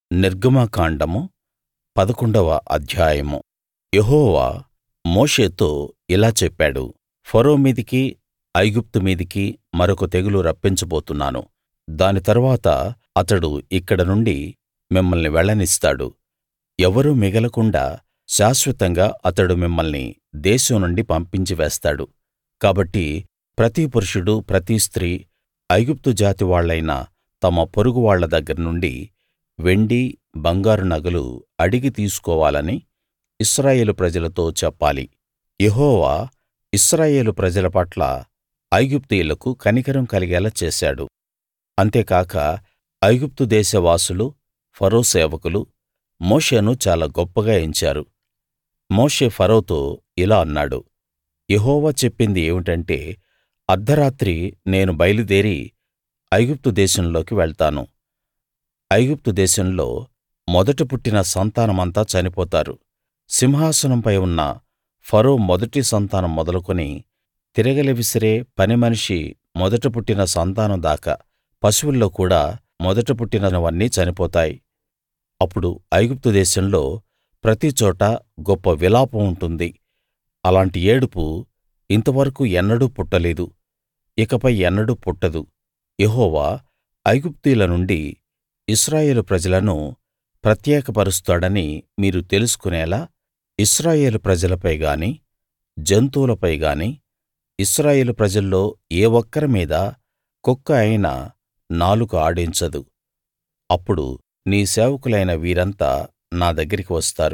నిర్గమకాండము పదకొండవ అధ్యాయము యెహోవా మోషేతో ఇలా చెప్పాడు ఫరో మీదికీ ఐగుప్తు మీదికీ మరొక తెగులు రప్పించబోతున్నాను దాని తరువాత అతడు ఇక్కడ నుండి మిమ్మల్ని వెళ్ళనిస్తాడు ఎవరూ మిగలకుండా శాశ్వతంగా అతడు మిమ్మల్ని దేశం నుండి పంపించి వేస్తాడు కాబట్టి ప్రతి పురుషుడు ప్రతి స్త్రీ ఐగుప్తు జాతి వాళ్ళైన తమ పొరుగువాళ్ళ దగ్గర నుండి వెండి బంగారు నగలు అడిగి తీసుకోవాలని ఇశ్రాయేలు ప్రజలతో చెప్పాలి యెహోవా ఇశ్రాయేలు ప్రజల పట్ల ఐగుప్తీయులకు కనికరం కలిగేలా చేశాడు అంతేకాక ఐగుప్తు దేశవాసులు ఫరో సేవకులు మోషేను చాలా గొప్పగా ఎంచారు మోషే ఫరోతో ఇలా అన్నాడు యెహోవా చెప్పింది ఏమిటంటే అర్థరాత్రి నేను బయలుదేరి ఐగుప్తు దేశంలోకి వెళ్తాను ఐగుప్తు దేశంలో మొదట పుట్టిన సంతానమంతా చనిపోతారు సింహాసనంపై ఉన్న ఫరో మొదటి సంతానం మొదలుకుని తిరగలి విసిరే పనిమనిషి మొదట పుట్టిన సంతానం దాకా పశువుల్లో కూడా మొదట పుట్టినవన్నీ చనిపోతాయి అప్పుడు ఐగుప్తు దేశంలో ప్రతిచోటా గొప్ప విలాపం ఉంటుంది అలాంటి ఏడుపు ఇంతవరకూ ఎన్నడూ పుట్టలేదు ఇకపై ఎన్నడూ పుట్టదు యెహోవా ఐగుప్తీయుల నుండి ఇశ్రాయేలు ప్రజలను ప్రత్యేకపరుస్తాడని మీరు తెలుసుకునేలా ఇశ్రాయేలు ప్రజలపై గాని జంతువులపై గాని ఇశ్రాయేలు ప్రజల్లో ఏ ఒక్కరి మీదా కుక్క అయినా నాలుక ఆడించదు అప్పుడు నీ సేవకులైన వీరంతా నా దగ్గరికి వస్తారు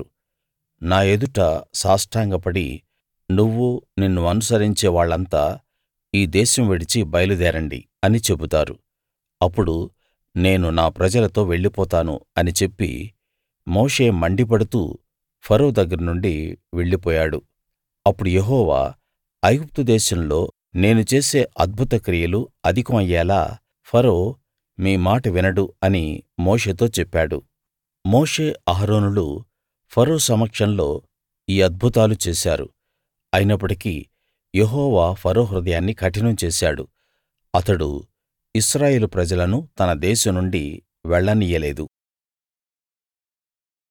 నా ఎదుట సాష్టాంగపడి నువ్వూ నిన్ను అనుసరించే వాళ్ళంతా ఈ దేశం విడిచి బయలుదేరండి అని చెబుతారు అప్పుడు నేను నా ప్రజలతో వెళ్ళిపోతాను అని చెప్పి మోషే మండిపడుతూ ఫరో దగ్గర నుండి వెళ్ళిపోయాడు అప్పుడు యెహోవా ఐగుప్తు దేశంలో నేను చేసే అద్భుత క్రియలు అధికం అయ్యేలా ఫరో మీ మాట వినడు అని మోషేతో చెప్పాడు మోషే అహరోనులు ఫరో సమక్షంలో ఈ అద్భుతాలు చేశారు అయినప్పటికీ యెహోవా ఫరో హృదయాన్ని కఠినం చేశాడు అతడు ఇశ్రాయేలు ప్రజలను తన దేశం నుండి వెళ్ళనియ్యలేదు